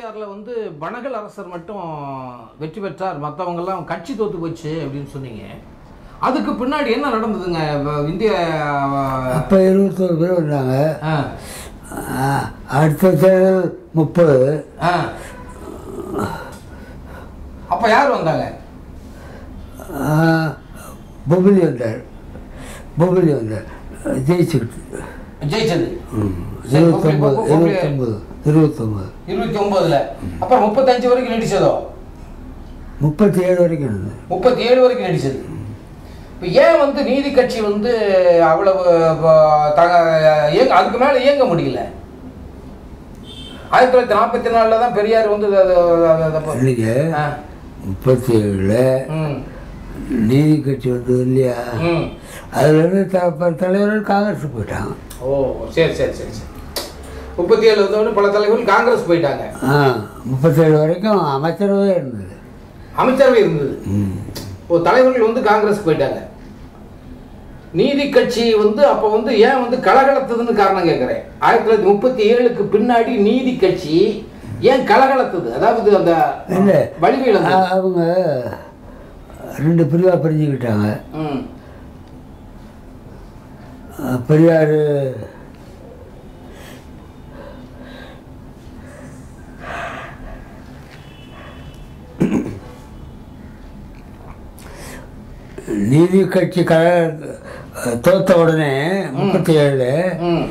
முப்பத்தாறில் வந்து பனகல் அரசர் மட்டும் வெற்றி பெற்றார் மற்றவங்கெல்லாம் கட்சி தோத்து போச்சு அப்படின்னு சொன்னீங்க அதுக்கு பின்னாடி என்ன நடந்ததுங்க வ- இந்திய அப்போ இருபத்தோரு பேர் வந்தாங்க ஆ, ஆ, அடுத்த தேர்தல் முப்பது ஆ. அப்ப யார் வந்தாங்க பொபிலி வந்தார் பொபிலி வந்தார் ஜெயிச்சுக்கிட்டு ஜெயிச்சது ம். சரி, இருபத்தொம்பது பொபிலி- பொபிலி- இருபத்தொம்பது இருபத்தொம்பது இருபத்தி ஒன்பதுல அப்புறம் முப்பத்தஞ்சு வரைக்கும் நடிச்சதோ முப்பத்தி ஏழு வரைக்கும் இருந்தது முப்பத்தி ஏழு வரைக்கும் நடிச்சது இப்போ ஏன் வந்து நீதி கட்சி வந்து அவ்வளவு வ- தக இயங்க அதுக்கு மேலே இயங்க முடியல ஆயிரத்தி தொள்ளாயிரத்தி நாற்பத்தி நாலில் தான் பெரியார் வந்து அது- அது- அது- அது- இல்லைங்க ஆ. முப்பத்தி ஏழில் ம் நீதி கட்சி வந்தது இல்லையா ம் அதுலேருந்து த ப- தலைவர்கள் காங்கிரஸ் போயிட்டாங்க ஓ சரி சரி சரி சரி முப்பத்தி ஏழு வந்தவொடனே பல தலைவர்கள் காங்கிரஸ் போயிட்டாங்க ஆ முப்பத்தேழு வரைக்கும் அமைச்சரவே இருந்தது அமைச்சரவை இருந்தது ம் ஓ தலைவர்கள் வந்து காங்கிரஸ் போயிட்டாங்க நீதி கட்சி வந்து அப்போ வந்து ஏன் வந்து கலகலத்ததுன்னு காரணம் கேட்குறேன் ஆயிரத்தி தொள்ளாயிரத்தி முப்பத்தி ஏழுக்கு பின்னாடி நீதி கட்சி ஏன் கலகலத்தது அதாவது அந்த இல்லை வலிமையில் அ- அவங்க ரெண்டு பிரிவாக பிரிஞ்சுக்கிட்டாங்க ம் அஹ் பெரியார் நீதி கட்சி க தோத்த உடனே முப்பத்தி ஏழு ம்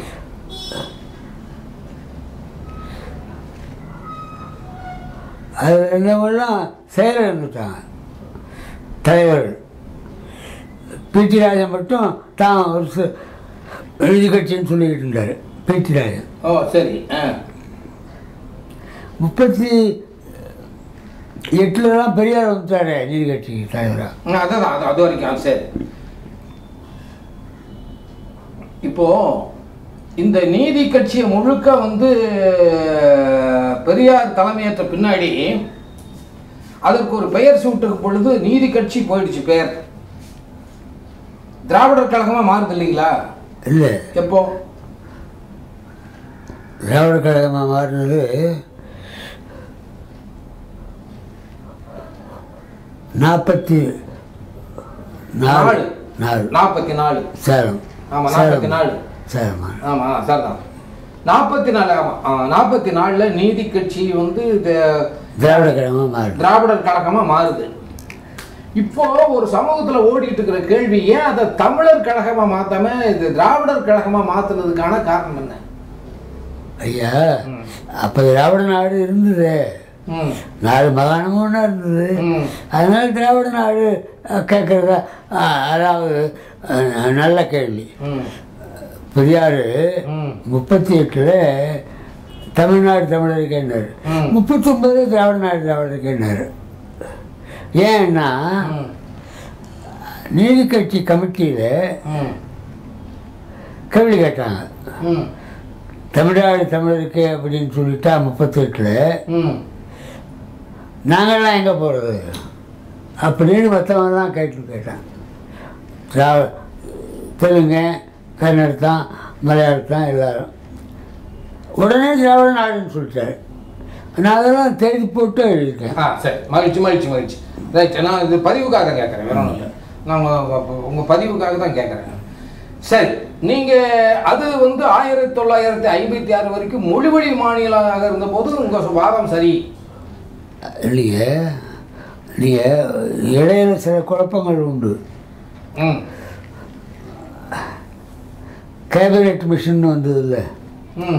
அது என்னவெல்லாம் செயல் இருந்துட்டாங்க தலைவர்கள் பிடி ராஜன் மட்டும் தான் ஒரு சு- நீதி கட்சின்னு சொல்லிக்கிட்டு இருந்தார் பிடி ராஜன் ஓ சரி ஆ முப்பத்தி எட்டுலலாம் பெரியார் வந்துட்டாரு நீதி கட்சிக்கு தலைவராக ம், அதான் அது அது வரைக்கும் ஆ, சரி இப்போ இந்த நீதி கட்சியை முழுக்க வந்து பெரியார் தலைமையேற்ற பின்னாடி அதற்கு ஒரு பெயர் சூட்டுக்கு பொழுது நீதி கட்சி போயிடுச்சு பெயர் திராவிடர் கழகமா மாறுது இல்லைங்களா இல்லை எப்போ திராவிட கழகமாக மாறினது நாற்பத்தி நாலு நாலு. நாலு நாற்பத்தி நாலு சேலம் ஆமா, நாற்பத்தி சேலம். நாலு. சேலமா ஆமா சார் தான் நாற்பத்தி நாலு ஆமா நாற்பத்தி நாலுல நீதி கட்சி வந்து இந்த- திராவிட கழகமாக மாறினது திராவிடர் கழகமா மாறுது இப்போ ஒரு சமூகத்துல ஓடிட்டு இருக்கிற கேள்வி ஏன் அதை தமிழர் கழகமா மாத்தாம இது திராவிடர் கழகமா மாத்துனதுக்கான காரணம் என்ன ஐயா ம். அப்போ திராவிட நாடு இருந்தது ம், நாடு மாகாணமும் ஒன்றா இருந்தது ம். அதனால திராவிட நாடு கேட்குறதா அதாவது அஹ், நல்ல கேள்வி ம், பெரியார் ம். முப்பத்தி எட்டில் தமிழ்நாடு தமிழருக்கேன்னாரு ம். முப்பத்தொம்பது திராவிட நாடு திராவிடருக்கேன்னாரு ஏன்னா ம், நீதி கட்சி கமிட்டியில் ம், கேள்வி கேட்டாங்க ம், தமிழ்நாடு தமிழருக்கு அப்படின்னு சொல்லிட்டா முப்பத்தெட்டில் ம். நாங்கள்லாம் எங்கே போகிறது அப்படின்னு மற்றவங்கலாம் கேட்டு கேட்டான் திராவ தெலுங்கு கன்னடத்தான் மலையாளத்தான் எல்லாரும் உடனே திராவிட நாடுன்னு சொல்லிட்டாரு நான் அதெல்லாம் தேடி போட்டு எழுதிட்டேன் ஆ சரி மகிழ்ச்சி மகிழ்ச்சி மகிழ்ச்சி ரைட் நான் இது பதிவுக்காக தான் கேட்குறேன் வேற ஒன்றும் இல்லை நான் உங்கள் உங்கள் பதிவுக்காக தான் கேட்குறேன் சரி நீங்கள் அது வந்து ஆயிரத்தி தொள்ளாயிரத்தி ஐம்பத்தி ஆறு வரைக்கும் மொழிவழி மாநிலமாக இருந்தபோது உங்கள் வாதம் சரி இல்லைங்க நீங்கள் இடையில சில குழப்பங்கள் உண்டு ம் கேபினெட் மிஷின் வந்ததில்ல ம்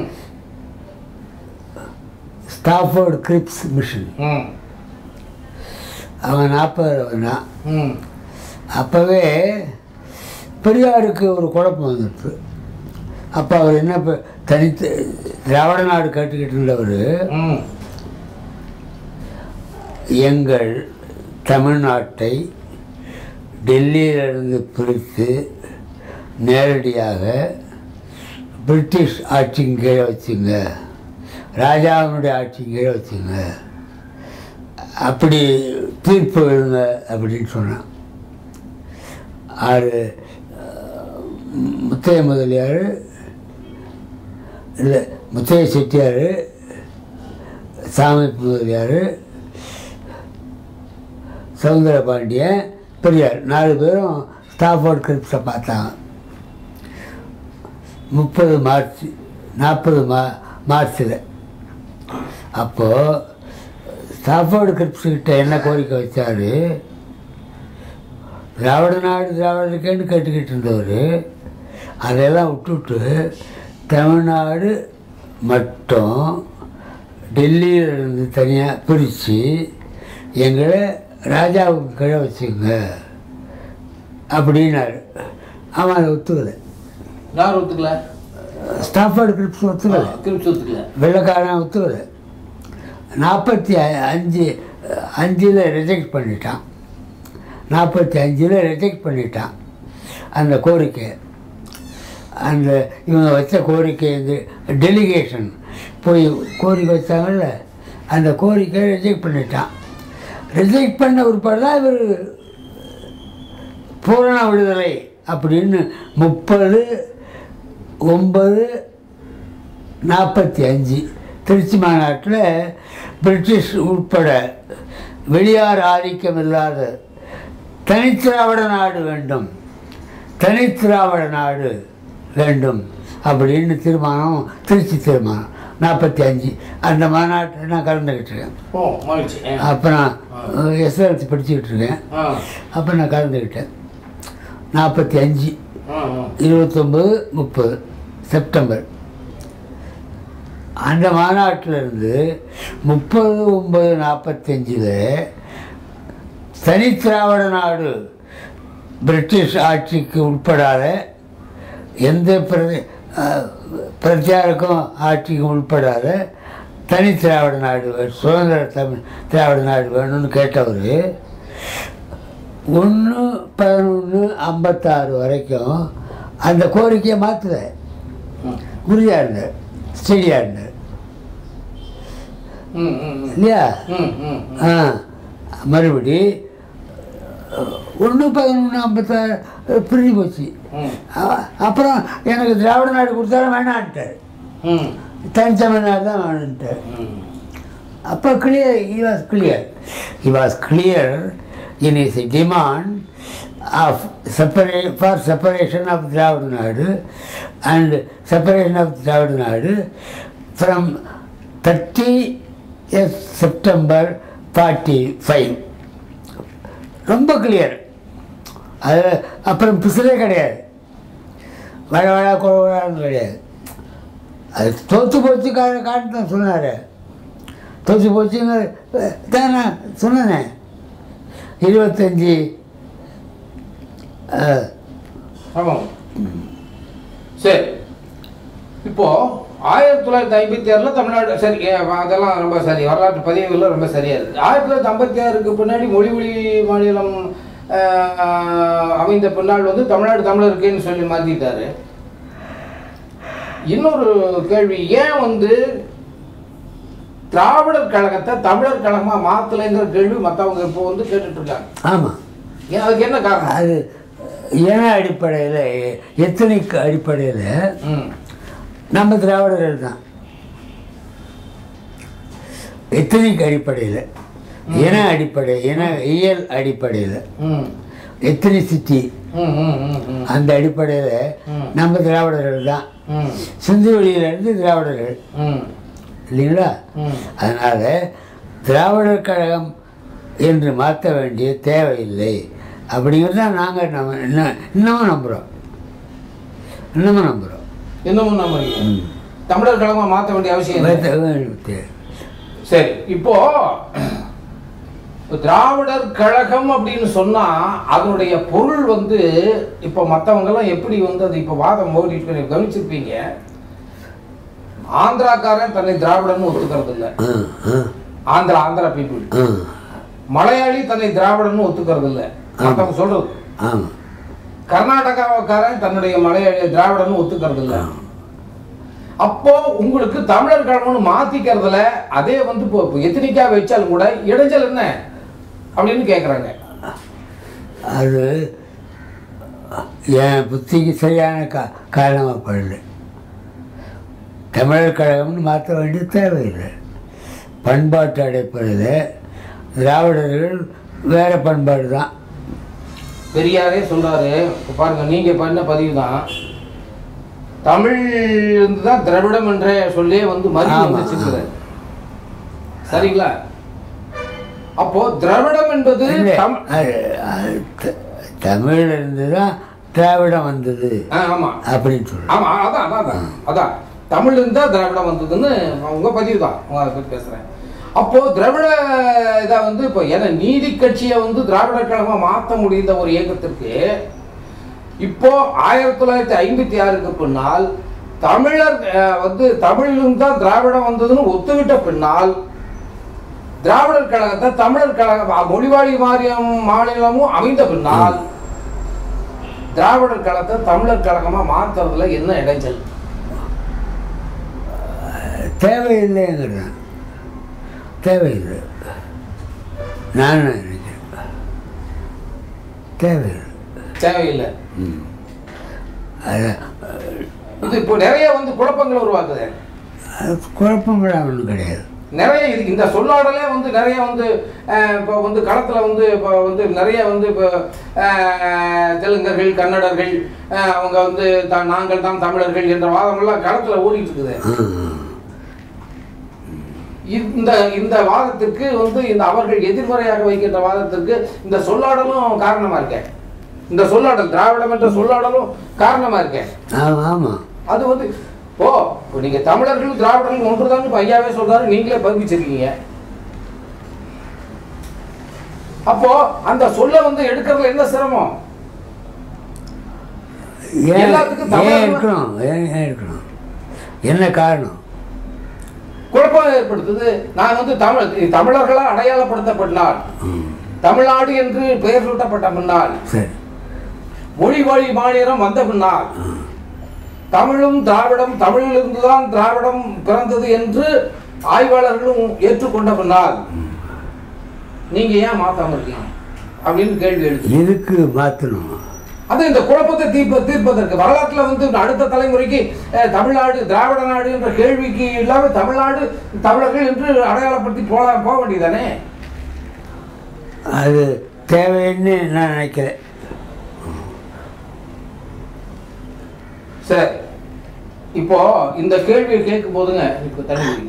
ஸ்டாஃபோர்டு கிரிப்ஸ் மிஷின் ம் அவன் நாற்பது வந்தான் ம் அப்போவே பெரியாருக்கு ஒரு குழப்பம் வந்துடுச்சு அப்போ அவர் என்ன இப்போ தனித்து திராவிட நாடு கேட்டுக்கிட்டு இருந்தவர் ம் எங்கள் தமிழ்நாட்டை டெல்லியிலிருந்து பிரித்து நேரடியாக பிரிட்டிஷ் ஆட்சியின் கீழே வச்சுங்க ராஜாவினுடைய ஆட்சியின் கீழே வச்சுங்க அப்படி தீர்ப்பு எழுங்க அப்படின்னு சொன்னான் ஆறு முத்தைய முதலியார் இல்லை முத்தைய செட்டியார் சாமி முதலியார் சவுந்தர பாண்டியன் பெரியார் நாலு பேரும் ஸ்டாஃபோர்ட் கிரிப்ஸை பார்த்தாங்க முப்பது மார்ச் நாற்பது மா மார்ச்சில் அப்போது ஸ்டாஃபோர்டு கிரிப்ஸ்கிட்ட என்ன கோரிக்கை வச்சாரு திராவிட நாடு திராவிடருக்கேன்னு கேட்டுக்கிட்டு இருந்தவர் அதெல்லாம் விட்டுவிட்டு தமிழ்நாடு மட்டும் டெல்லியில் இருந்து தனியாக பிரித்து எங்களை ராஜாவுக்கு கீழே வச்சுங்க அப்படின்னாரு அவன் அதை ஒத்துக்கலை யார் ஒத்துக்கல ஸ்டாஃபோர்டு கிரிப்ஸ் ஒத்துக்கலை திருச்சி ஒத்துக்கல வெள்ளைக்காரன் ஒத்துக்கலை நாற்பத்தி அஞ்சு அஞ்சில் ரிஜெக்ட் பண்ணிட்டான் நாற்பத்தி அஞ்சில் ரிஜெக்ட் பண்ணிட்டான் அந்த கோரிக்கை அந்த இவங்க வச்ச கோரிக்கை இந்த டெலிகேஷன் போய் கோரிக்கை வச்சாங்கல்ல அந்த கோரிக்கையை ரிஜெக்ட் பண்ணிட்டான் ரிஜெக்ட் பண்ண ஒரு தான் இவர் பூரண விடுதலை அப்படின்னு முப்பது ஒம்பது நாற்பத்தி அஞ்சு திருச்சி மாநாட்டில் பிரிட்டிஷ் உட்பட வெளியார் ஆதிக்கம் இல்லாத தனித்திராவிட நாடு வேண்டும் தனித்திராவிட நாடு வேண்டும் அப்படின்னு தீர்மானம் திருச்சி தீர்மானம் நாற்பத்தி அஞ்சு அந்த மாநாட்டில் நான் கலந்துக்கிட்டு இருக்கேன் ஓ மகிழ்ச்சி ஆ. அப்போ நான் எஸ்எல்சி படிச்சுக்கிட்டு இருக்கேன் ஆ அப்போ நான் கலந்துக்கிட்டேன் நாற்பத்தி அஞ்சு ஆ, ஆ. இருபத்தொம்பது முப்பது செப்டம்பர் அந்த மாநாட்டில் இருந்து முப்பது ஒம்பது நாற்பத்தஞ்சில் தனித்திராவிட நாடு பிரிட்டிஷ் ஆட்சிக்கு உட்படாத எந்த பிரதி அஹ், பிரச்சாரக்கும் ஆட்சிக்கும் உட்படாத தனி திராவிட நாடு வே- சுதந்திர தமிழ் திராவிட நாடு வேணும்னு கேட்டவர் ஒன்று பதினொன்று ஐம்பத்தாறு வரைக்கும் அந்த கோரிக்கையை மாற்றல ம். உறுதியாக இருந்தார் ஸ்டெடியாக இருந்தார் ம், ம், ம். இல்லையா ம், ம், ம். ஆ மறுபடி ஒன்று பதினொன்று ஐம்பத்தாறு பிரிஞ்சு போச்சு ம், அ- அப்புறம் எனக்கு திராவிட நாடு கொடுத்தாலும் வேணான்ட்டார் ம், தனித்தமிழ்நாடு தான் வேணுன்ட்டார் ம். அப்போ clear he was clear he was clear in his demand of separate for separation of Dravid Nadu and separation of Dravid Nadu from 30th September 45 ரொம்ப கிளியர் அது அப்புறம் பிசுலே கிடையாது வழ வழ குழன்னு கிடையாது அது தோற்று போச்சு கா காட்டு தான் சொன்னார் தோற்று போச்சுங்க தான் நான் சொன்னேனே இருபத்தஞ்சி அஹ், ஆமாம் சரி இப்போ ஆயிரத்தி தொள்ளாயிரத்தி ஐம்பத்தி ஆறுல தமிழ்நாடு சரி ஏ, அதெல்லாம் ரொம்ப சரி வரலாற்று பதிவுகள் ரொம்ப சரியா இருக்கு ஆயிரத்தி தொள்ளாயிரத்தி ஐம்பத்தி ஆறுக்கு பின்னாடி மொழி மொழி மாநிலம் ஆஹ், அமைந்த பின்னால் வந்து தமிழ்நாடு தமிழருக்குன்னு சொல்லி மாத்திட்டாரு இன்னொரு கேள்வி ஏன் வந்து திராவிடர் கழகத்தை தமிழர் கழகமா மாத்தலைங்கிற கேள்வி மற்றவங்க இப்போ வந்து கேட்டுட்டு இருக்காங்க ஆமாம் ஏன் அதுக்கு என்ன காரணம் அது இன அடிப்படையில் எத்தனிக் அடிப்படையில் ம் நம்ம திராவிடர்கள் தான் எத்தனிக் அடிப்படையில் இன அடிப்படை இன இயல் அடிப்படையில் ம் எத்தனிசிட்டி ம் ம் ம் ம் அந்த அடிப்படையில் ம். நம்ம திராவிடர்கள் தான் ம் சிந்து வெளியிலேருந்து திராவிடர்கள் ம் இல்லைங்களா ம் அதனால் திராவிடர் கழகம் என்று மாற்ற வேண்டிய தேவையில்லை அப்படிங்கிறது தான் நாங்கள் நம்ம இன்னும் இன்னமும் நம்புகிறோம் இன்னமும் நம்புகிறோம் இன்னமும் நம்ம தமிழர் கழகமா மாற்ற வேண்டிய அவசியம் இல்லை சரி இப்போ இப்போ திராவிடர் கழகம் அப்படின்னு சொன்னா அதனுடைய பொருள் வந்து இப்போ மற்றவங்க எல்லாம் எப்படி வந்து அது இப்போ வாதம் ஓடிட்டு இருக்கு, கவனிச்சிருப்பீங்க ஆந்திராக்காரன் தன்னை திராவிடன்னு ஒத்துக்கிறது இல்லை ஆந்திரா ஆந்திரா பீப்புள் மலையாளி தன்னை திராவிடன்னு ஒத்துக்கிறது இல்லை மற்றவங்க சொல்றது ஆமாம் கர்நாடகாக்காரன் தன்னுடைய மலையாளி திராவிடன்னு ஒத்துக்கிறது இல்லை அப்போ உங்களுக்கு தமிழர் கழகம்னு மாத்திக்கிறதுல அதே வந்து இப்போ இப்போ எத்தனிக்கா வச்சாலும் கூட இடைஞ்சல் என்ன அப்படின்னு கேட்குறாங்க அது என் புத்திக்கு சரியான கா காரணமாக படல தமிழர் கழகம்னு மாற்ற வேண்டிய தேவையில்லை பண்பாட்டு அடிப்படையில் திராவிடர்கள் வேறு பண்பாடு தான் பெரியாரே சொல்றாரு இப்ப பாருங்க நீங்க பண்ண பதிவு தான் தமிழ் இருந்து தான் திராவிடம் என்ற சொல்லே வந்து மறுபடியும் ஆமா. வந்துச்சுங்கிறாரு சரிங்களா அப்போ திராவிடம் என்பது இல்லை, தம்- அது- அது த- தமிழ்ல இருந்து தான் திராவிடம் வந்தது ஆ, ஆமா அப்படின்னு சொல்கிறேன் ஆமா அதான் அதான் அதான் அதான் தமிழ்ல இருந்தா திராவிடம் வந்ததுன்னு உங்க பதிவு தான் உங்க அதை பத்தி பேசுறேன் அப்போ திராவிட இதை வந்து இப்போ ஏன்னா நீதி கட்சியை வந்து திராவிட கழகமா மாற்ற முடிந்த ஒரு இயக்கத்திற்கு இப்போ ஆயிரத்தி தொள்ளாயிரத்தி ஐம்பத்தி ஆறுக்கு பின்னால் தமிழர் அஹ், வந்து தமிழிலும் தான் திராவிடம் வந்ததுன்னு ஒத்துவிட்ட பின்னால் திராவிடர் கழகத்தை தமிழர் கழகம் அ, மொழிவாழி மாறியம் மாநிலமும் அமைந்த பின்னால் திராவிடர் கழகத்தை தமிழர் கழகமா மாத்துறதுல என்ன இடைஞ்சல் தேவையில்லைங்கிறேன் தேவையில்லை நான் நினைக்கிறேன் தேவையில்லை தேவையில்லை ம். அது இது இப்போ நிறைய வந்து குழப்பங்களை உருவாக்குது அது குழப்பங்களாம் ஒன்றும் கிடையாது நிறைய இது இந்த சொல்லாடலே வந்து நிறைய வந்து அஹ், இப்போ வந்து களத்தில் வந்து இப்போ வந்து நிறைய வந்து இப்போ அஹ், தெலுங்கர்கள் கன்னடர்கள் அஹ், அவங்க வந்து த நாங்கள் தான் தமிழர்கள் என்ற வாதமெல்லாம் களத்தில் ஓடிட்டு இருக்குது ஆ. இந்த இந்த வாதத்திற்கு வந்து இந்த அவர்கள் எதிர்மறையாக வைக்கின்ற வாதத்திற்கு இந்த சொல்லாடலும் காரணமா இருக்கேன் இந்த சொல்லாடல் திராவிடம் என்ற சொல்லாடலும் காரணமா இருக்கேன் ஆமாம் ஆமாம் அது வந்து ஓ இப்போ நீங்க தமிழர்கள் திராவிடர்கள் ஒன்றுதான் இப்ப ஐயாவே சொல்றாரு நீங்களே பதிவிச்சிருக்கீங்க அப்போ அந்த சொல்ல வந்து எடுக்கிறதுல என்ன சிரமம் ஏன் எல்லாத்துக்கும் ஏன் தமிழ் இருக்கணும் ஏன் ஏன் இருக்கணும் என்ன காரணம் குழப்பம் ஏற்படுத்துது நான் வந்து தமிழ் தமிழர்களால் அடையாளப்படுத்தப்பட்டால் ம். தமிழ்நாடு என்று பெயர் சூட்டப்பட்ட பின்னால் சரி மொழி வழி மாநிலம் வந்த பின்னால் தமிழும் திராவிடம் தமிழிலிருந்து தான் திராவிடம் பிறந்தது என்று ஆய்வாளர்களும் ஏற்றுக்கொண்ட பின்னால் நீங்க ஏன் மாத்தாம இருக்கீங்க அப்படின்னு கேள்வி எழுது எதுக்கு மாற்றணும் அது இந்த குழப்பத்தை தீர்ப்ப தீர்ப்பதற்கு வரலாற்றுல வந்து அடுத்த தலைமுறைக்கு அஹ், தமிழ்நாடு திராவிட நாடு என்ற கேள்விக்கு இல்லாம தமிழ்நாடு தமிழர்கள் என்று அடையாளப்படுத்தி போலாம் போக வேண்டியதானே அது தேவைன்னு நான் நினைக்கிறேன் சரி இப்போ இந்த கேள்வியை கேட்கும் போதுங்க இப்போ தண்ணி குடிங்க.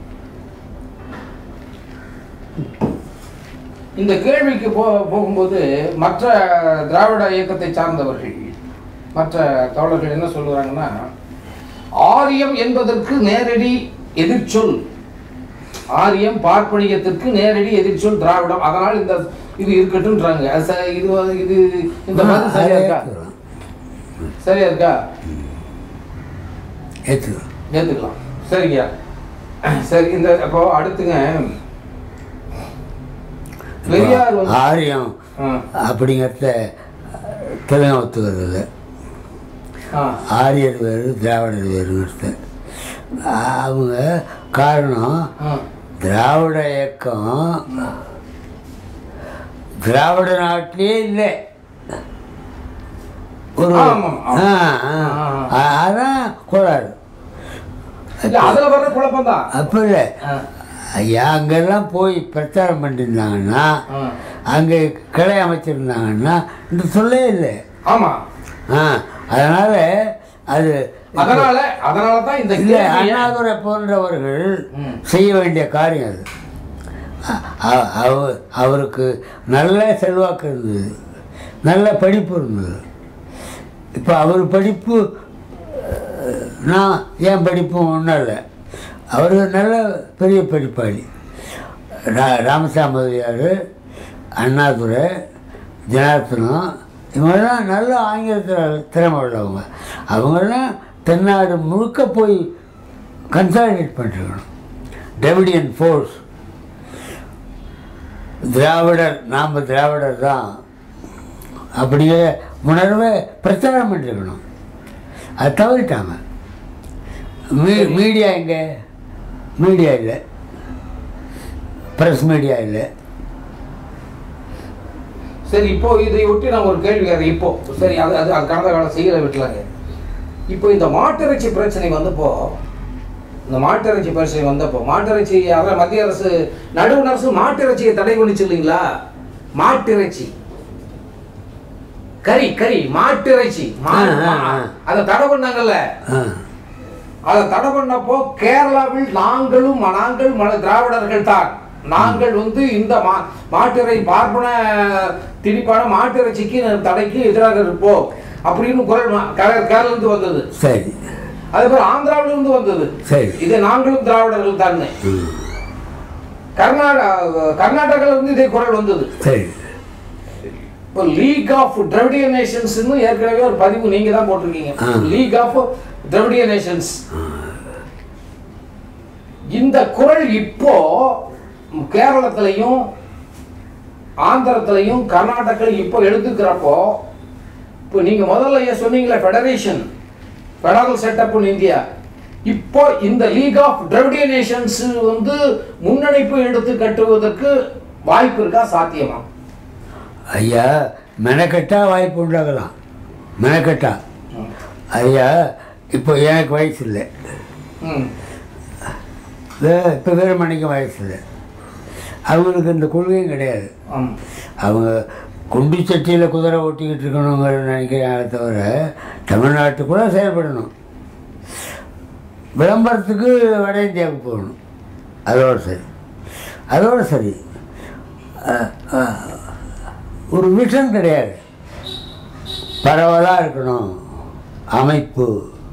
இந்த கேள்விக்கு போ போகும்போது மற்ற திராவிட இயக்கத்தை சார்ந்தவர்கள் மற்ற தோழர்கள் என்ன சொல்லுறாங்கன்னா ஆரியம் என்பதற்கு நேரடி எதிர்ச்சொல் ஆரியம் பார்ப்பனியத்திற்கு நேரடி எதிர்ச்சொல் திராவிடம் அதனால் இந்த இது இருக்கட்டும்ன்றாங்க அது ச- இது வந்து- இது இந்த பதில் சரியா இருக்கா ஏற்றுக்கிறோம் சரியா இருக்கா ஏற்றுக்கிறோம் ஏத்துக்கலாம் சரிங்க சரி இந்த அப்போ அடுத்துங்க பெரியார் வந்து ஆரியம் ஆ, அப்படிங்கிறத தெலுங்கு ஒத்துக்கிறது இல்லை ஆ, ஆரியர் வேறு திராவிடர் வேறுங்கிறது அவங்க காரணம் ஆ. திராவிட இயக்கம் திராவிட நாட்டிலே இல்லை ஒரு ஆமாம், ஆமாம். ஆ, ஆ. அ- அதான் கோளாறு இல்ல, அதுல வர்ற குழப்பம் தான் அப்போ இல்லை ஐயா அங்கெல்லாம் போய் பிரச்சாரம் பண்ணியிருந்தாங்கன்னா அங்கே கிளை அமைச்சிருந்தாங்கன்னா இந்த சொல்லே இல்லை ஆமா ஆ அதனால் அது அதனால அதனால தான் இந்த இல்லை கேள்வியை- அண்ணாதுரை போன்றவர்கள் ம். செய்ய வேண்டிய காரியம் அது அ- அ- அவ- அவருக்கு நல்ல செல்வாக்கு இருந்தது நல்ல படிப்பு இருந்தது இப்போ அவர் படிப்பு அஹ், நான் என் படிப்பும் ஒன்றும் இல்லை அவர் நல்ல பெரிய படிப்பாளி ரா ராமசாமி முதலியார் அண்ணாதுரை ஜனார்த்தனம் இவங்கெல்லாம் நல்ல ஆங்கிலத்தில் திறமை உள்ளவங்க அவங்கெல்லாம் தென்னாடு முழுக்க போய் கன்சாலிடேட் பண்ணிருக்கணும் டெவிடியன் ஃபோர்ஸ் திராவிடர் நாம் திராவிடர் தான் அப்படிங்கிற உணர்வை பிரச்சாரம் பண்ணிருக்கணும் அது தவறிட்டாங்க மீ மீடியா எங்கே மீடியா இல்லை ப்ரெஸ் மீடியா இல்லை சரி இப்போ இதை ஒட்டி நான் ஒரு கேள்வி கேட்கிறேன் இப்போ சரி அது அது அது கடந்த காலம் செய்யல விட்டுலாங்க இப்போ இந்த மாட்டிறைச்சி பிரச்சனை வந்தப்போ இந்த மாட்டிறைச்சி பரிசை வந்தப்போ மாட்டிறைச்சி அதான் மத்திய அரசு நடுவண் அரசு மாட்டிறைச்சியை தடை பண்ணிச்சு இல்லைங்களா மாட்டிறைச்சி கறி கறி மாட்டிறைச்சி மா- ஆ, ஆ, ஆ. அதை தடை பண்ணாங்கல்ல ஆ அதை தடை பண்ணப்போ கேரளாவில் நாங்களும் நாங்கள் மல திராவிடர்கள் தான் நாங்கள் வந்து இந்த மா மாட்டிறை பார்ப்பன திணிப்பான மாட்டிறைச்சிக்கு தடைக்கு எதிராக இருப்போம் அப்படின்னு குரல் மா- கேர- கேரளிலிருந்து வந்தது சரி அதே போல ஆந்திராவிலிருந்து வந்தது சரி இது நாங்களும் திராவிடர்கள் தான் ம். கர்நாடகா கர்நாடகால இருந்து இதே குரல் வந்தது சரி இப்போ லீக் ஆஃப் திராவிடிய நேஷன்ஸ் ஏற்கனவே ஒரு பதிவு நீங்க தான் போட்டிருக்கீங்க ஆ. லீக் ஆஃப் திராவிடிய நேஷன்ஸ் இந்த குரல் இப்போ கேரளத்திலையும் ஆந்திரத்திலையும் கர்நாடகாலையும் இப்போ எடுத்துக்கிறப்போ இப்போ நீங்க முதல்ல ஏன் சொன்னீங்களே federation federal setup in India இப்போ இந்த லீக் ஆஃப் திராவிடிய நேஷன்ஸ் வந்து முன்னணிப்பு எடுத்து கட்டுவதற்கு வாய்ப்பு இருக்கா சாத்தியமா ஐயா மெனக்கட்டா வாய்ப்பு உண்டாகலாம் மெனக்கட்டா ம். ஐயா இப்போ எனக்கு வயசு இல்லை ம் இப்போ வீரமணிக்கும் வயசு இல்லை அவங்களுக்கு இந்த கொள்கையும் கிடையாது ஆம் அவங்க குண்டு சட்டியில் குதிரை ஓட்டிக்கிட்டு இருக்கணுங்கிற நினைக்கிறாங்க தவிர தமிழ்நாட்டுக்குள்ளே செயல்படணும் விளம்பரத்துக்கு வட இந்தியாவுக்கு போகணும் அதோட சரி அதோட சரி அஹ், அஹ், ஒரு விஷன் கிடையாது பரவலாக இருக்கணும் அமைப்பு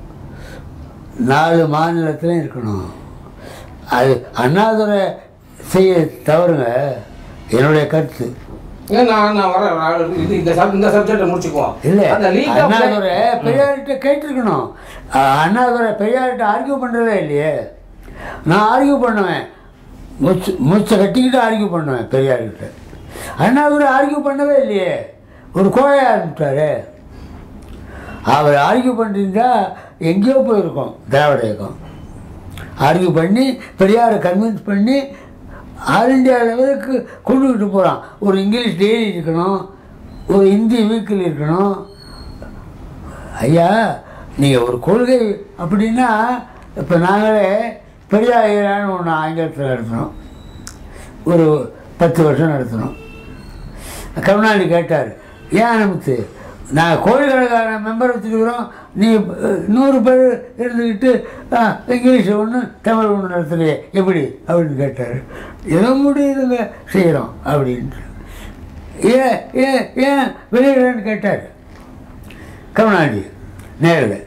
நாலு மாநிலத்திலும் இருக்கணும் அது அண்ணாதுரை செய்ய தவறுங்க என்னுடைய கருத்து ஏன் நான் நான் வரேன் நான் இது இந்த சப் இந்த சப்ஜெக்டை முடிச்சுக்குவோம் இல்லை அந்த லீக் ஆஃப் அண்ணாதுரை பெரியார்கிட்ட கேட்டிருக்கணும் அஹ் அண்ணாதுரை பெரியார்கிட்ட ஆர்கியூ பண்ணுறதே இல்லையே நான் ஆர்கியூ பண்ணுவேன் மூச்சு மூச்சை கட்டிக்கிட்டு ஆர்கியூ பண்ணுவேன் பெரியார்கிட்ட அண்ணாதுரை ஆர்கியூ பண்ணவே இல்லையே ஒரு கோழையாக இருந்துட்டாரு அவர் ஆர்கியூ பண்ணிருந்தா எங்கேயோ போயிருக்கோம் திராவிட இயக்கம் ஆர்கியூ பண்ணி பெரியாரை கன்வின்ஸ் பண்ணி ஆல் இண்டியா லெவலுக்கு கொண்டுக்கிட்டு போகிறான் ஒரு இங்கிலீஷ் டெய்லி இருக்கணும் ஒரு ஹிந்தி வீக்கில் இருக்கணும் ஐயா நீங்கள் ஒரு கொள்கை அப்படின்னா இப்போ நாங்களே பெரியாரான்னு ஒன்று ஆங்கிலத்தில் நடத்தினோம் ஒரு பத்து வருஷம் நடத்தினோம் கருணாநிதி கேட்டார் ஏன் அனுமத்து நான் கோழிக்கணக்கான மெம்பர் வச்சுருக்குறோம் நீ அஹ், நூறு பேர் இருந்துக்கிட்டு ஆ, இங்கிலீஷ் ஒன்று தமிழ் ஒன்று நடத்துறியே எப்படி அப்படின்னு கேட்டார் ஏதோ முடியுதுங்க செய்கிறோம் அப்படின்ட்டு ஏன் ஏன் ஏன் வெளியிடன்னு கேட்டார் கருணாநிதி நேரில்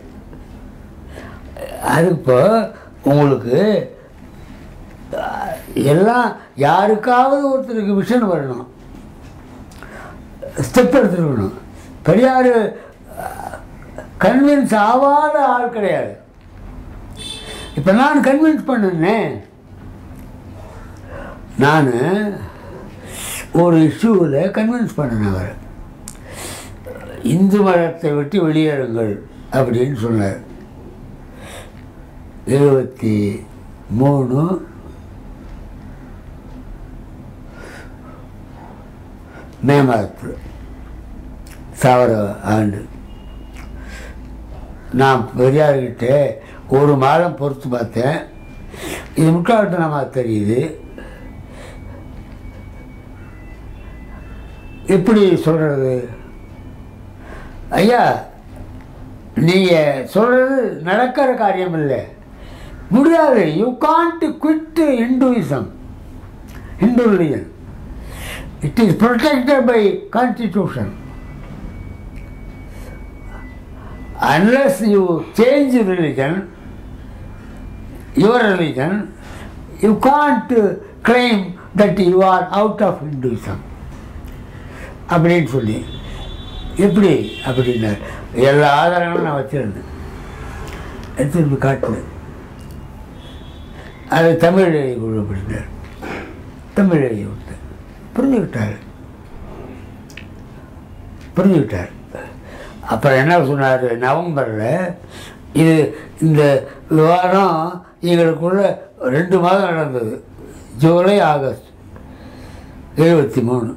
அது இப்போ உங்களுக்கு அஹ், எல்லாம் யாருக்காவது ஒருத்தருக்கு விஷன் வரணும் ஸ்டெப் எடுத்துருக்கணும் பெரியார் கன்வின்ஸ் ஆகாத ஆள் கிடையாது இப்போ நான் கன்வின்ஸ் பண்ணேன் நான் ஒரு இஷ்யூவில் கன்வின்ஸ் பண்ணேன் அவர் இந்து மதத்தை விட்டு வெளியேறுங்கள் அப்படின்னு சொன்னார் எழுபத்தி மூணு மே மாதத்தில் சாவர ஆண்டு நான் பெரியார்கிட்ட ஒரு மாதம் பொறுத்து பார்த்தேன் இது முட்டாள்தனமாக தெரியுது எப்படி சொல்கிறது ஐயா நீங்கள் சொல்கிறது நடக்கிற காரியம் இல்லை முடியாது you can't quit Hinduism Hindu religion It is protected by constitution. Unless you change religion, your religion, you can't uh, claim that you are out of Hinduism. அப்படின்னு சொல்லி எப்படி அப்படின்னார் எல்லா ஆதாரங்களும் நான் வச்சுருந்தேன் எடுத்துட்டு போய் காட்டினேன் அது தமிழ் எழுதி கொடு அப்படின்னார் தமிழ் எழுதி கொடுத்தேன் புரிஞ்சுக்கிட்டார் புரிஞ்சுக்கிட்டார் அப்புறம் என்ன சொன்னார் நவம்பரில் இது இந்த விவாதம் எங்களுக்குள்ள ரெண்டு மாதம் நடந்தது ஜூலை ஆகஸ்ட் எழுபத்தி மூணு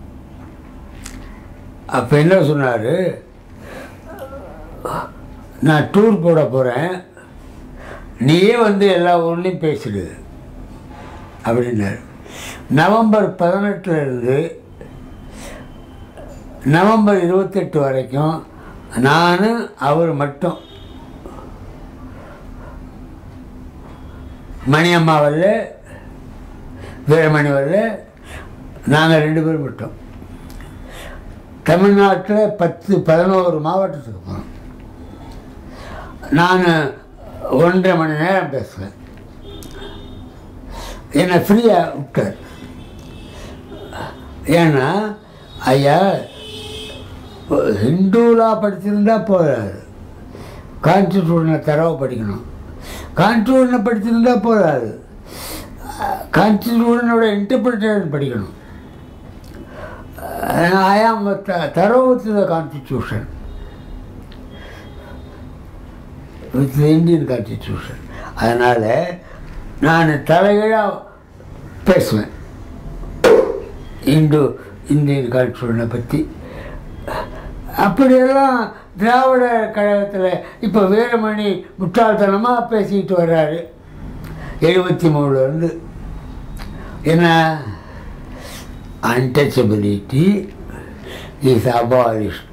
அப்போ என்ன சொன்னார் நான் டூர் போட போகிறேன் நீயே வந்து எல்லா ஊர்லேயும் பேசிடு அப்படின்னாரு நவம்பர் பதினெட்டுலேருந்து நவம்பர் இருபத்தெட்டு வரைக்கும் நான் அவர் மட்டும் மணியம்மா வரல வீரமணி வரல நாங்கள் ரெண்டு பேரும் மட்டும் தமிழ்நாட்டில் பத்து பதினோரு மாவட்டத்துக்கு போனோம் நான் ஒன்றரை மணி நேரம் பேசுவேன் என்னை ஃப்ரீயாக விட்டார் ஏன்னா ஐயா ஹிந்துலாக படிச்சிருந்தா போதாது கான்ஸ்டியூஷனை தரவை படிக்கணும் கான்ஸ்டியூஷனை படிச்சிருந்தா போதாது கான்ஸ்டியூஷனோட இன்டர்பிரிட்டேஷன் படிக்கணும் ஐ ஆம் தரவு with the constitution with Indian constitution அதனால் நான் தலைகீழாக பேசுவேன் இந்து இந்தியன் கான்ஸ்டியூஷனை பற்றி அப்படியெல்லாம் திராவிட கழகத்தில் இப்போ வீரமணி முட்டாள்தனமாக பேசிக்கிட்டு வர்றாரு எழுபத்தி மூணுலேருந்து என்ன untouchability is abolished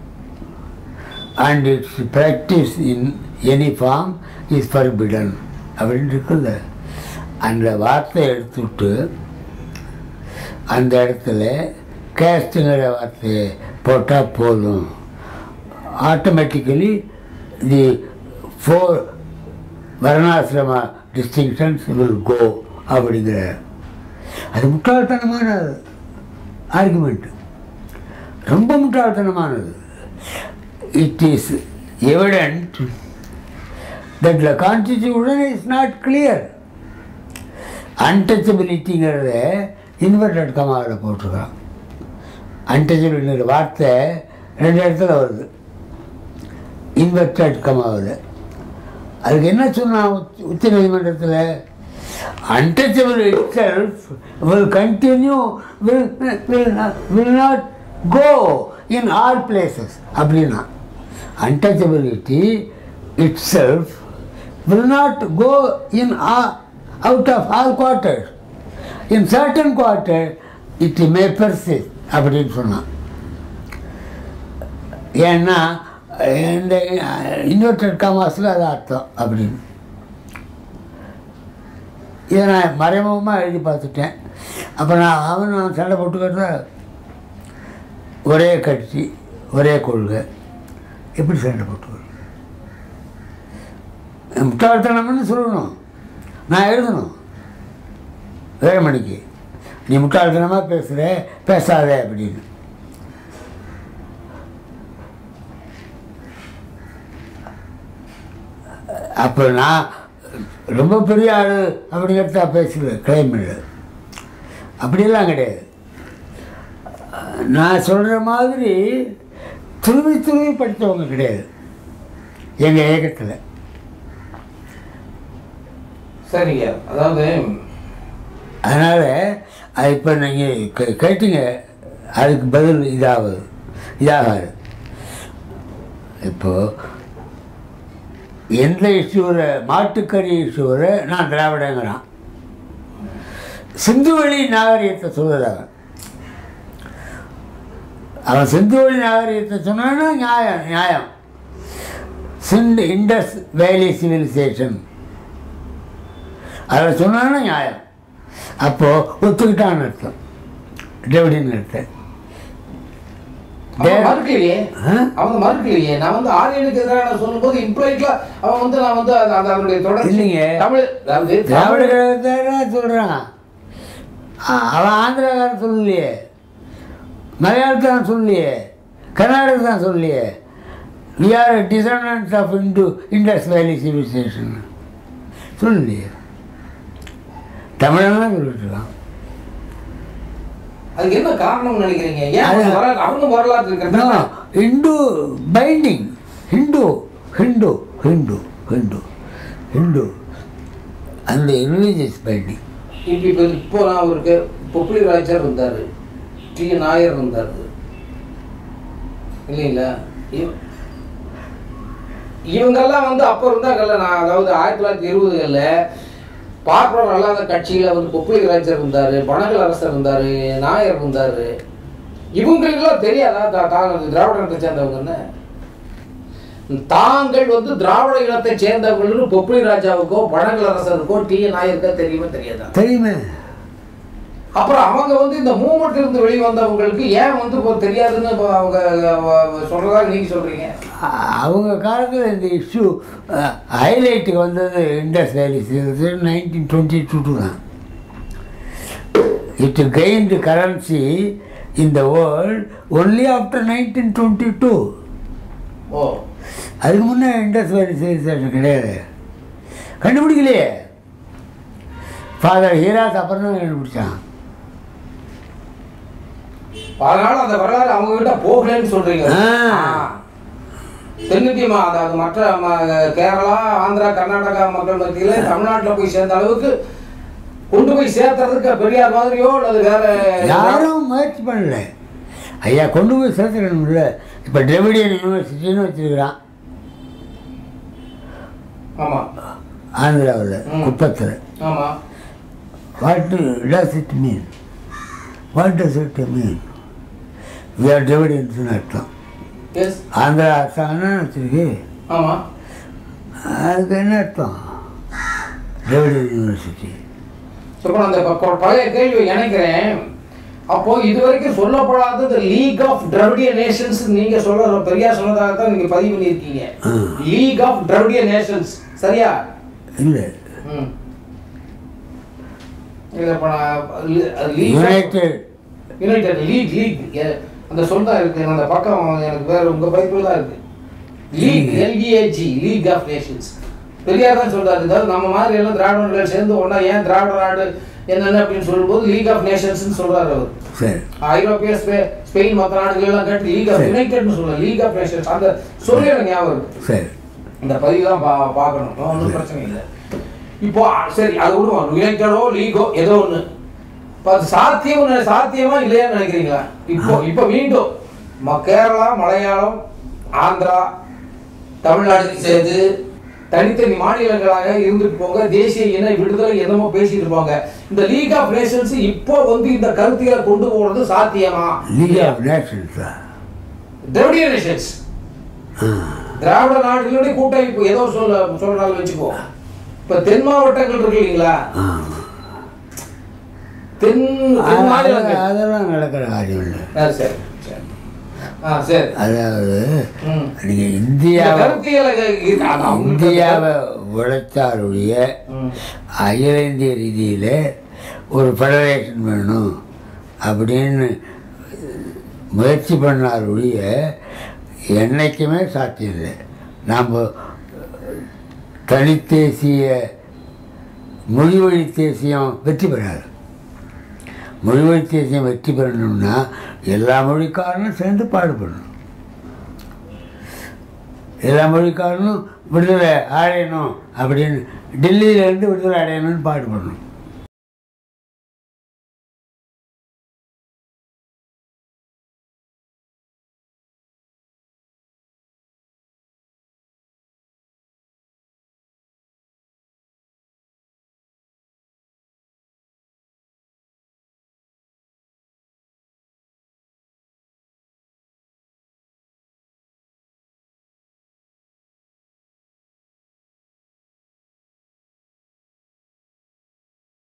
and its practice in any form is forbidden அப்படின்னு இருக்குல்ல அந்த வார்த்தையை எடுத்துவிட்டு அந்த இடத்துல கேஸ்ட்டுங்கிற வார்த்தையை போட்டால் போதும் automatically the four varnashrama distinctions will go அப்படிங்கிற அது முட்டாள்தனமான ஆர்குமெண்ட்டு ரொம்ப முட்டாள்தனமானது it is evident that the constitution is not clear அன்டச்சபிலிட்டிங்கிறத இன்வெர்டட் கமாவில் போட்டிருக்கான் அன்டச்சபிலிட்டிங்கிற வார்த்தை ரெண்டு இடத்துல வருது இன்வெர்டட் கமாவில் அதுக்கு என்ன சொன்னான் உச்ச நீதிமன்றத்தில் untouchable itself will continue, will, will, will not go in all places. அப்படின்னா untouchability itself will not go in all, out of all quarters. In certain quarters, it may persist அப்படின்னு சொன்னான் ஏன்னா இந்த இன்வெர்டட் காமாஸில் அது அர்த்தம் அப்படின்னு இதை நான் மறைமுகமாக எழுதி பார்த்துட்டேன் அப்போ நான் அவன் நான் சண்டை போட்டுக்கிறத ஒரே கட்சி ஒரே கொள்கை எப்படி சண்டை போட்டுக்கிறது முட்டாள்தனம்னு சொல்லணும் நான் எழுதணும் வேலுமணிக்கு நீ முட்டாள்தனமாக பேசுகிற பேசாத அப்படின்னு அப்போ நான் ரொம்ப பெரிய ஆள் அப்படிங்கிறத பேசுகிறேன் கிளைம் இல்லை அப்படியெல்லாம் கிடையாது நான் சொல்கிற மாதிரி துருவி துருவி படித்தவங்க கிடையாது எங்கள் இயக்கத்தில் சரிங்க அதாவது அதனால் அது இப்போ நீங்கள் கே- கேட்டீங்க அதுக்கு பதில் இதாகுது இதாகாது இப்போது எந்த இஷ்யூவில் மாட்டுக்கறி இஷ்யூவில் நான் திராவிடங்கிறான் சிந்துவெளி நாகரிகத்தை சொல்லுறாங்க அவன் சிந்துவெளி நாகரிகத்தை சொன்னான்னா நியாயம் நியாயம் சிந்து இண்டஸ் வேலி சிவிலைசேஷன் அதை சொன்னான்னா நியாயம் அப்போது ஒத்துக்கிட்டான்னு அர்த்தம் டெவிடின்னு அர்த்தம் அவங்க There- மறுக்கலையே ஆ? அவங்க மறுக்கலையே நான் வந்து ஆரியனுக்கு எதிராக நான் சொல்லும்போது இம்ப்ளாய்ட்ல அவன் வந்து நான் வந்து அது- அது அவனுடைய தொடர்ச்சி இல்லைங்க. தமிழ் அதாவது திராவிட தமிழ் கழகத்தை சொல்கிறான் அவன் ஆந்திராக்காரன் சொல்லலையே மலையாளத்தான் சொல்லலையே கர்நாடகத்தான் சொல்லலையே we are descendants of Hindu Indus Valley civilization சொல்லலையே தமிழன் தான் சொல்லிட்டு இருக்கான் அதுக்கு என்ன காரணம்னு நினைக்கிறீங்க ஏன் அது- அவங்க வரலாறு அவங்க வரலாற்று இருக்கிறது No, Hindu binding. Hindu, Hindu, Hindu, Hindu, Hindu. And the religious binding. இப்போ இப்போ இப்போ நான் அவருக்கு பொப்புளி ராஜர் இருந்தார் டி நாயர் இருந்தார் இல்லைங்களா இவ- இவங்கெல்லாம் வந்து அப்போ இருந்தாங்கல்ல நான் அதாவது ஆயிரத்தி தொள்ளாயிரத்தி இருபதுகளில் பார்ப்பனர் அல்லாத கட்சியில் வந்து கொப்புளி ராஜர் இருந்தார் பனகல் அரசர் இருந்தார் நாயர் இருந்தார் இவங்களுக்கெல்லாம் தெரியாதா தா- தாங்கள் திராவிட இனத்தை சேர்ந்தவங்கன்னு தாங்கள் வந்து திராவிட இனத்தை சேர்ந்தவங்கன்னு பொப்புளி ராஜாவுக்கோ பனகல் அரசருக்கோ டி நாயருக்கோ தெரியுமே தெரியாதா தெரியுமே அப்புறம் அவங்க வந்து இந்த மூமெண்ட் இருந்து வெளியே வந்தவங்களுக்கு ஏன் வந்து இப்போ தெரியாதுன்னு இப்போ அவங்க அஹ், சொல்றதா நீங்க சொல்றீங்க அ- அவங்க காலத்தில் இந்த இஷ்யூ ஹைலைட்டுக்கு வந்தது Indus Valley nineteen twenty two two தான் it gained currency in the world only after nineteen twenty two ஓ அதுக்கு முன்னே இண்டஸ் வேலி சிவிலைசேஷன் கிடையாது கண்டுபிடிக்கலையே ஃபாதர் ஹீராஸ் அப்புறம் தான் கண்டுபிடிச்சான் அதனால அந்த வரலாறு அவங்க கிட்ட போகலன்னு சொல்றீங்க ஆ. ஆ. தென்னிந்தியமா அதாவது மற்ற ம- கேரளா ஆந்திரா கர்நாடகா மக்கள் மத்தியில தமிழ்நாட்டுல போய் சேர்ந்த அளவுக்கு கொண்டு போய் சேர்த்துறதுக்கு பெரியார் மாதிரியோ அல்லது வேற யாரும் முயற்சி பண்ணல ஐயா கொண்டு போய் சேர்த்துக்கணும்ல இப்போ டிரெவிடியன் யூனிவர்சிட்டின்னு வச்சிருக்கிறான் ஆமா ஆந்திராவில் ம். குப்பத்தில் ஆமா what does it mean what does it mean we are டிரெவிடியன்ஸ்னு அர்த்தம் எஸ் ஆந்திரா அர்த்தம் என்ன வச்சிருக்கு ஆமா அதுக்கு என்ன அர்த்தம் டிரெவிடியன் யூனிவர்சிட்டி இப்போ அந்த ப- ப- பழைய கேள்வி இணைக்கிறேன் அப்போ இது வரைக்கும் சொல்லப்படாத இந்த லீக் ஆஃப் திராவிடிய நேஷன்ஸ் நீங்க சொல்ற பெரியார் சொன்னதாக தான் நீங்க பதிவு பண்ணியிருக்கீங்க ஆ. லீக் ஆஃப் திராவிடிய நேஷன்ஸ் சரியா இல்லை ம் இல்ல இப்ப நான் league united united league league அந்த சொல் தான் இருக்கு அந்த பக்கம் எனக்கு வேற உங்க பைப்பில் தான் இருக்கு league LEAG league of nations Periyar தான் சொல்றாரு அதாவது நம்ம மாதிரி எல்லாம் திராவிடர்கள் சேர்ந்து ஒண்ணா ஏன் திராவிட நாடு என்னென்ன அப்படின்னு சொல்லும்போது லீக் ஆஃப் நேஷன்ஸ் சொல்றாரு அவர் சரி ஐரோப்பிய ஸ்பெ- ஸ்பெயின் மற்ற நாடுகள் எல்லாம் கட்டி லீக் ஆஃப் சரி. யுனைடெட்னு சொல்லுவாங்க லீக் ஆஃப் நேஷன்ஸ் அந்த சொல்லி எனக்கு ஞாபகம் இருக்கு சரி இந்த பதிவு தான் பா பார்க்கணும் ஒன்றும் பிரச்சனை இல்லை இப்போ அ, சரி அது விடுவோம் யுனைடெடோ லீகோ ஏதோ ஒன்று இப்போ அது சாத்தியம் சாத்தியமா இல்லையான்னு நினைக்கிறீங்களா இப்போ இப்போ மீண்டும் ம- கேரளா மலையாளம் ஆந்திரா தமிழ்நாடு சேர்ந்து தனித்தனி மாநிலங்களாக இருந்துட்டு போங்க தேசிய இன விடுதலை என்னமோ பேசிட்டு இருப்பாங்க இந்த லீக் ஆஃப் நேஷன்ஸ் இப்போ வந்து இந்த கருத்தியலை கொண்டு போறது சாத்தியமா லீக் ஆஃப் நேஷன்ஸா திராவிடிய நேஷன்ஸ் திராவிட நாடுகளுடைய கூட்டமைப்பு ஏதோ சொல்ல சொல்றாலும் வச்சுக்கோ இப்ப தென் மாவட்டங்கள் இருக்கு இல்லைங்களா தென் தென் மாநிலங்கள் அதெல்லாம் நடக்கிற காரியம் இல்லை ஆ, சரி சரி ஆ சரி அதாவது ம். நீங்கள் இந்த இந்தியாவை கருத்தியலை இது- அது அவங்களுக்கு- இந்தியாவை உழைத்தாருடைய ம். அகில இந்திய ரீதியில் ஒரு ஃபெடரேஷன் வேணும் அப்படின்னு முயற்சி பண்ணாருடைய என்னைக்குமே சாத்தியம் இல்லை நாம் தனித்தேசிய மொழிவழி தேசியம் வெற்றி பெறாது மொழிவழி தேசியம் வெற்றி பெறணும்னா எல்லா மொழிக்காரனும் சேர்ந்து பாடுபடணும் எல்லா மொழிக்காரனும் விடுதலை அடையணும் அப்படின்னு டெல்லியிலேருந்து விடுதலை அடையணும்னு பாடுபடணும்